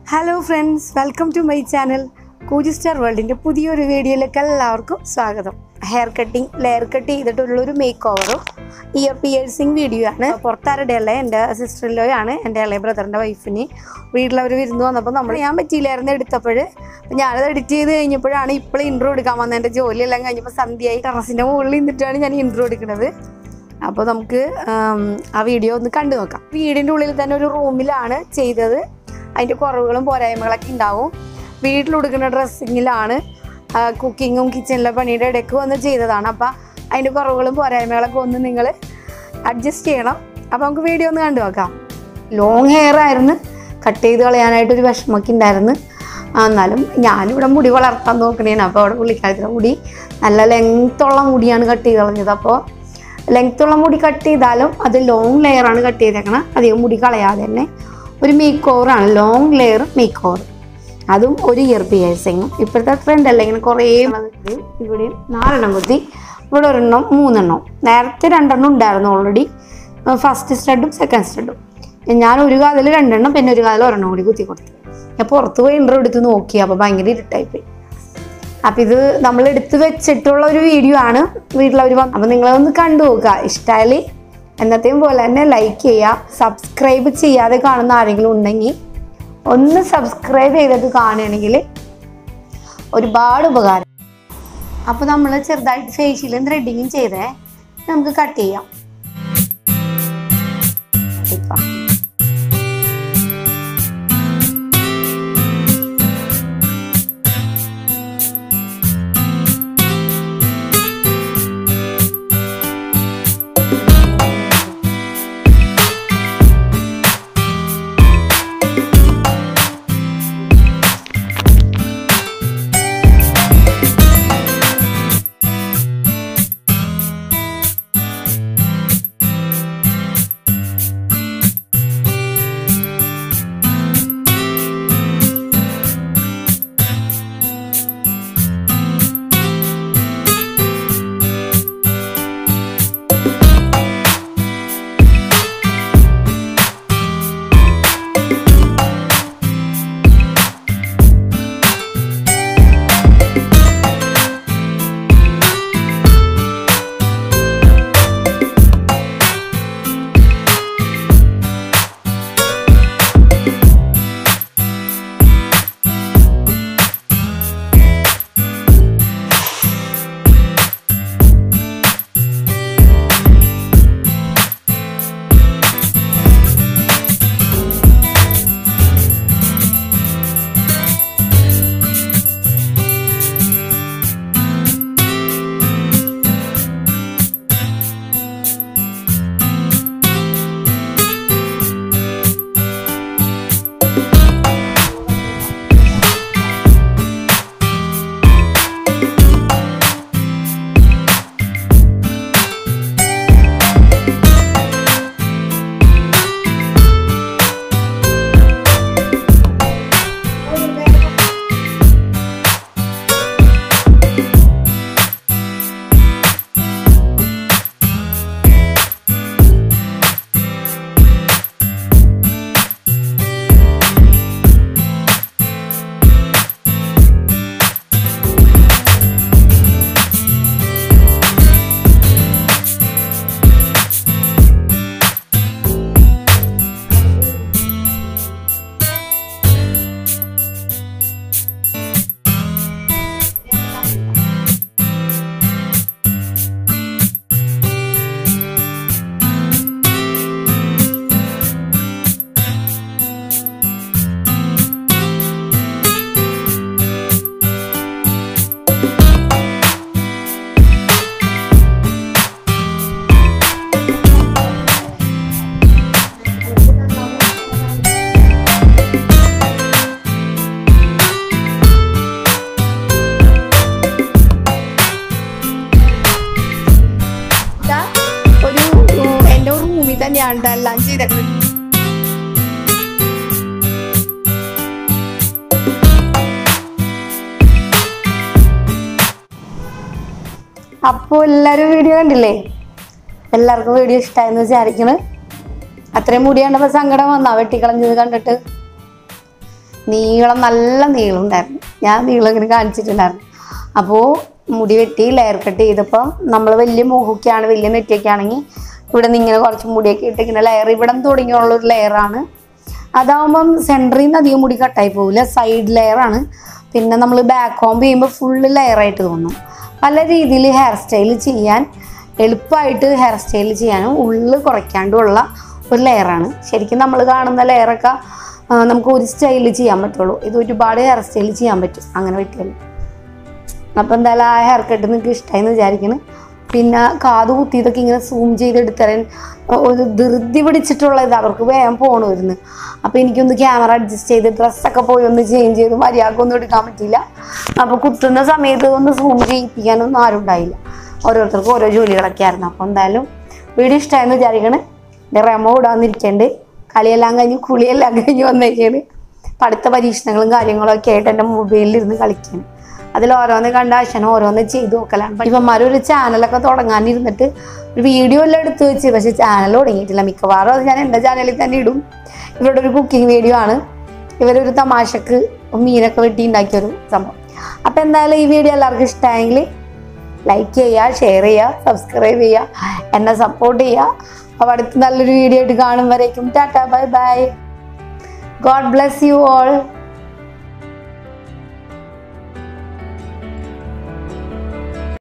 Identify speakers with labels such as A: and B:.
A: hello friends welcome to my channel Kooji star വേൾഡിൻ്റെ പുതിയൊരു വീഡിയോയിലേക്ക് എല്ലാവർക്കും സ്വാഗതം ഹെയർ കട്ടിങ് ലെയർ കട്ട് ചെയ്തിട്ടുള്ളൊരു മേക്ക് ഓവറും ഇയർ പിയേഴ്സിങ് വീഡിയോ ആണ് പുറത്താരുടെ അല്ല എൻ്റെ സിസ്റ്ററിലോയാണ് എൻ്റെ ഇളയ ബ്രദറിൻ്റെ വൈഫിന് വീട്ടിലവർ വിരുന്ന് വന്നപ്പോൾ നമ്മൾ ഞാൻ പറ്റിയില്ലായിരുന്നു എടുത്തപ്പോൾ അപ്പം ഞാനത് എഡിറ്റ് ചെയ്ത് കഴിഞ്ഞപ്പോഴാണ് ഇപ്പോൾ ഇൻട്രോ എടുക്കാൻ വന്നത് എൻ്റെ ജോലിയെല്ലാം കഴിഞ്ഞപ്പോൾ സന്ധ്യയായി ടെറസിൻ്റെ മുകളിൽ നിന്നിട്ടാണ് ഞാൻ ഇൻട്രോ എടുക്കുന്നത് അപ്പോൾ നമുക്ക് ആം, ആ വീഡിയോ ഒന്ന് കണ്ടു നോക്കാം വീടിൻ്റെ ഉള്ളിൽ തന്നെ ഒരു റൂമിലാണ് ചെയ്തത് അതിൻ്റെ കുറവുകളും പോരായ്മകളൊക്കെ ഉണ്ടാവും വീട്ടിലുടുക്കുന്ന ഡ്രസ്സിങ്ങിലാണ് കുക്കിങ്ങും കിച്ചണിലെ പണിയുടെ ഇടയ്ക്ക് വന്ന് ചെയ്തതാണ് അപ്പോൾ അതിൻ്റെ കുറവുകളും പോരായ്മകളൊക്കെ ഒന്ന് നിങ്ങൾ അഡ്ജസ്റ്റ് ചെയ്യണം അപ്പോൾ നമുക്ക് വീഡിയോ ഒന്ന് കണ്ടു നോക്കാം ലോങ് ഹെയർ ആയിരുന്നു കട്ട് ചെയ്ത് കളയാനായിട്ടൊരു വിഷമമൊക്കെ ഉണ്ടായിരുന്നു ആ, എന്നാലും ഞാനിവിടെ മുടി വളർത്താൻ നോക്കണേന് അപ്പോൾ അവിടെ പുള്ളിക്കാരത്തിൻ്റെ മുടി നല്ല ലെങ്ത്തുള്ള മുടിയാണ് കട്ട് ചെയ്ത് കളഞ്ഞത് അപ്പോൾ ലെങ്ത്തുള്ള മുടി കട്ട് ചെയ്താലും അത് ലോങ് ലെയറാണ് കട്ട് ചെയ്തേക്കണം അധികം മുടി കളയാതെ തന്നെ ഒരു മേക്ക് ഓവറാണ് ലോങ് ലെയർ മേക്ക് ഓവർ അതും ഒരു ഇയർ പിയേഴ്സിങ്ങും ഇപ്പോഴത്തെ ട്രെൻഡ് അല്ല ഇങ്ങനെ കുറേ ഇവിടെയും ഇവിടെയും നാലെണ്ണം കുത്തി ഇവിടെ ഒരെണ്ണം മൂന്നെണ്ണം നേരത്തെ രണ്ടെണ്ണം ഉണ്ടായിരുന്നു ഓൾറെഡി ഫസ്റ്റ് സ്റ്റഡും സെക്കൻഡ് സ്റ്റഡും ഞാൻ ഒരു കാതിൽ രണ്ടെണ്ണം പിന്നെ ഒരു കാതിൽ ഒരെണ്ണം കൂടി കുത്തി കൊടുത്തു ഞാൻ പുറത്ത് പോയി ഇൻ്റർവ്യൂ എടുത്ത് നോക്കി അപ്പോൾ ഭയങ്കര ഇരുട്ടായിപ്പോയി അപ്പം ഇത് നമ്മൾ എടുത്ത് വെച്ചിട്ടുള്ള ഒരു വീഡിയോ ആണ് വീട്ടിലവർ വന്ന് അപ്പം നിങ്ങളതൊന്ന് കണ്ടു നോക്കുക ഇഷ്ടമായാൽ എന്നത്തെയും പോലെ തന്നെ ലൈക്ക് ചെയ്യുക സബ്സ്ക്രൈബ് ചെയ്യാതെ കാണുന്ന ആരെങ്കിലും ഉണ്ടെങ്കിൽ ഒന്ന് സബ്സ്ക്രൈബ് ചെയ്തിട്ട് കാണുകയാണെങ്കിൽ ഒരുപാട് ഉപകാരം അപ്പോൾ നമ്മൾ ചെറുതായിട്ട് ഫേഷ്യലും ത്രെഡിങ്ങും ചെയ്തേ നമുക്ക് കട്ട് ചെയ്യാം ഇപ്പം ഇതാ ഒരു ഉം, എൻ്റെ ഒരു റൂമിൽ തന്നെയാണ് ട്ടോ എല്ലാം ചെയ്തത് അപ്പോൾ എല്ലാവരും വീഡിയോ കണ്ടില്ലേ എല്ലാവർക്കും വീഡിയോ ഇഷ്ടമായെന്ന് വിചാരിക്കണ് അത്രയും മുടി കണ്ടപ്പോൾ സങ്കടം വന്നാ വെട്ടിക്കളഞ്ഞത് കണ്ടിട്ട് നീളം നല്ല നീളം ഉണ്ടായിരുന്നു ഞാൻ നീളം ഇങ്ങനെ കാണിച്ചിട്ടുണ്ടായിരുന്നു അപ്പോൾ മുടി വെട്ടി ലെയർ കട്ട് ചെയ്തപ്പോൾ നമ്മൾ വലിയ മുഖമൊക്കെയാണ് വലിയ നെറ്റിയൊക്കെ ആണെങ്കിൽ ഇവിടെ നിന്ന് ഇങ്ങനെ കുറച്ച് മുടിയൊക്കെ ഇട്ട് ഇങ്ങനെ ലെയർ ഇവിടെ നിന്ന് തുടങ്ങിയുള്ളൊരു ലെയറാണ് അതാവുമ്പം സെൻറ്ററിൽ നിന്ന് അധികം മുടി കട്ടായി പോവില്ല സൈഡ് ലെയറാണ് പിന്നെ നമ്മൾ ബാക്ക് കോംബ് ചെയ്യുമ്പോൾ ഫുള്ള് ലെയറായിട്ട് തോന്നും പല രീതിയിൽ ഹെയർ സ്റ്റൈൽ ചെയ്യാൻ എളുപ്പമായിട്ട് ഹെയർ സ്റ്റൈൽ ചെയ്യാനും ഉള്ളിൽ കുറയ്ക്കാണ്ടുള്ള ഒരു ലെയറാണ് ശരിക്കും നമ്മൾ കാണുന്ന ലെയറൊക്കെ ആ, നമുക്ക് ഒരു സ്റ്റൈലിൽ ചെയ്യാൻ പറ്റുള്ളൂ ഇത് ഒരുപാട് ഹെയർ സ്റ്റൈൽ ചെയ്യാൻ പറ്റും അങ്ങനെ പറ്റിയാൽ അപ്പോൾ എന്തായാലും ആ ഹെയർ കട്ട് നിങ്ങൾക്ക് ഇഷ്ടമായി എന്ന് വിചാരിക്കുന്നു പിന്നെ കാത് കുത്തിയതൊക്കെ ഇങ്ങനെ സൂം ചെയ്തെടുത്തരാൻ ഒരു ധൃതി പിടിച്ചിട്ടുള്ള ഇത് അവർക്ക് വേഗം പോകണമായിരുന്നു അപ്പോൾ എനിക്കൊന്ന് ക്യാമറ അഡ്ജസ്റ്റ് ചെയ്ത് ഡ്രസ്സൊക്കെ പോയി ഒന്ന് ചേഞ്ച് ചെയ്ത് മര്യാദക്കൊന്നും എടുക്കാൻ പറ്റിയില്ല അപ്പോൾ കുത്തുന്ന സമയത്ത് ഒന്ന് സൂം ചെയ്യിപ്പിക്കാനൊന്നും ആരും ഉണ്ടായില്ല ഓരോരുത്തർക്കും ഓരോ ജോലികളൊക്കെ ആയിരുന്നു അപ്പോൾ എന്തായാലും വീഡിയോ ഇഷ്ടമായെന്ന് വിചാരിക്കണേ എൻ്റെ റെമോ ഇടാന്നിരിക്കണ്ട് കളിയെല്ലാം കഴിഞ്ഞ് കുളിയെല്ലാം കഴിഞ്ഞ് വന്നേക്കാണ് പഠിത്ത പരീക്ഷണങ്ങളും കാര്യങ്ങളും ഒക്കെ ആയിട്ട് എൻ്റെ മൊബൈലിൽ ഇരുന്ന് കളിക്കുകയാണ് അതിൽ ഓരോന്ന് കണ്ട അച്ഛനും ഓരോന്ന് ചെയ്തു നോക്കലാണ് ഇവന്മാരൊരു ചാനലൊക്കെ തുടങ്ങാനിരുന്നിട്ട് ഒരു വീഡിയോ എല്ലാം എടുത്തു വെച്ച് പക്ഷെ ചാനൽ തുടങ്ങിയിട്ടില്ല മിക്കവാറും അത് ഞാൻ എൻ്റെ ചാനലിൽ തന്നെ ഇടും ഇവരുടെ ഒരു കുക്കിംഗ് വീഡിയോ ആണ് ഇവരൊരു തമാശക്ക് മീനൊക്കെ വെട്ടി ഉണ്ടാക്കിയൊരു സംഭവം അപ്പം എന്തായാലും ഈ വീഡിയോ എല്ലാവർക്കും ഇഷ്ടമായെങ്കിൽ ലൈക്ക് ചെയ്യുക ഷെയർ ചെയ്യുക സബ്സ്ക്രൈബ് ചെയ്യുക എന്നെ സപ്പോർട്ട് ചെയ്യുക അപ്പോൾ അടുത്ത് നല്ലൊരു വീഡിയോ ആയിട്ട് കാണും വരേക്കും tata bye bye God bless you all